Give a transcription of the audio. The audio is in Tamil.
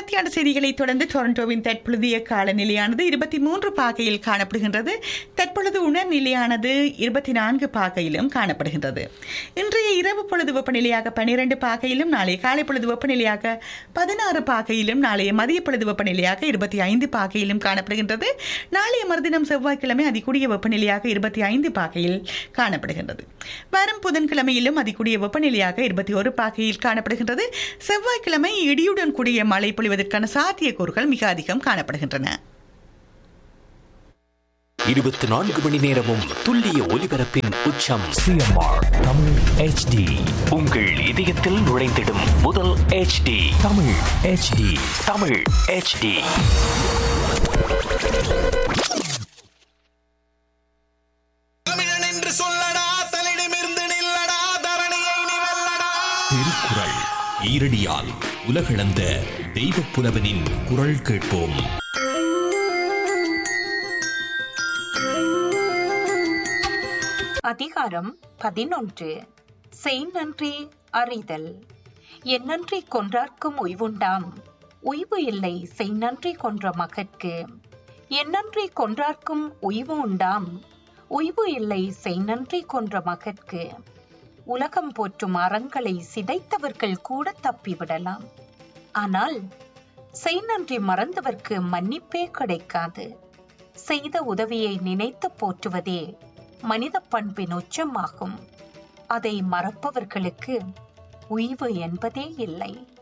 மனத்தியான செய்திகளை தொடர்ந்து டொரண்டோவின் தற்பொழுதைய காலநிலையானது இருபத்தி மூன்று பாகையில் காணப்படுகின்றது தற்பொழுது உணர் நிலையானது இருபத்தி நான்கு பாகையிலும் காணப்படுகின்றது இன்றைய இரவு பொழுது வெப்பநிலையாக பனிரெண்டு பாகையிலும் நாளைய காலை பொழுது வெப்பநிலையாக பதினாறு பாகையிலும் நாளைய மதிய பொழுது வெப்பநிலையாக இருபத்தி ஐந்து பாகையிலும் காணப்படுகின்றது நாளைய மறுதினம் செவ்வாய்க்கிழமை அதிகூடிய வெப்பநிலையாக இருபத்தி ஐந்து பாகையில் காணப்படுகின்றது வரும் புதன்கிழமையிலும் அதிகூடிய வெப்பநிலையாக இருபத்தி ஒரு பாகையில் காணப்படுகின்றது செவ்வாய்க்கிழமை இடியுடன் கூடிய மழை பொழிவதற்கான சாத்தியக்கூறுகள் மிக அதிகம் காணப்படுகின்றன இருபத்தி நான்கு மணி நேரமும் துல்லிய ஒலிபரப்பின் உச்சம் சிஎம்ஆர் தமிழ் ஹெச்டி உங்கள் இதயத்தில் நுழைந்திடும் முதல் HD Tamil HD Tamil HD தமிழன் என்று சொல்லடா தலிடமிருந்து நில்லடா தரணியை நீ வெல்லடா திருக்குறள் ஈரடியால் உலகளந்த தெய்வப் புலவனின் குரல் கேட்போம் அதிகாரம் பதினொன்று செய் நன்றி அறிதல் என்னன்றி கொன்றார்க்கும் உய்வுண்டாம் உய்வு இல்லை செய் நன்றி கொன்ற மகற்கு என்னன்றி கொன்றார்க்கும் உய்வு உண்டாம் உய்வு இல்லை செய் நன்றி கொன்ற மகற்கு உலகம் போற்றும் அறங்களை சிதைத்தவர்கள் கூட தப்பிவிடலாம் ஆனால் செய் நன்றி மறந்தவர்க்கு மன்னிப்பே கிடைக்காது செய்த உதவியை நினைத்து போற்றுவதே மனித பண்பின் உச்சமாகும் அதை மறப்பவர்களுக்கு உய்வு என்பதே இல்லை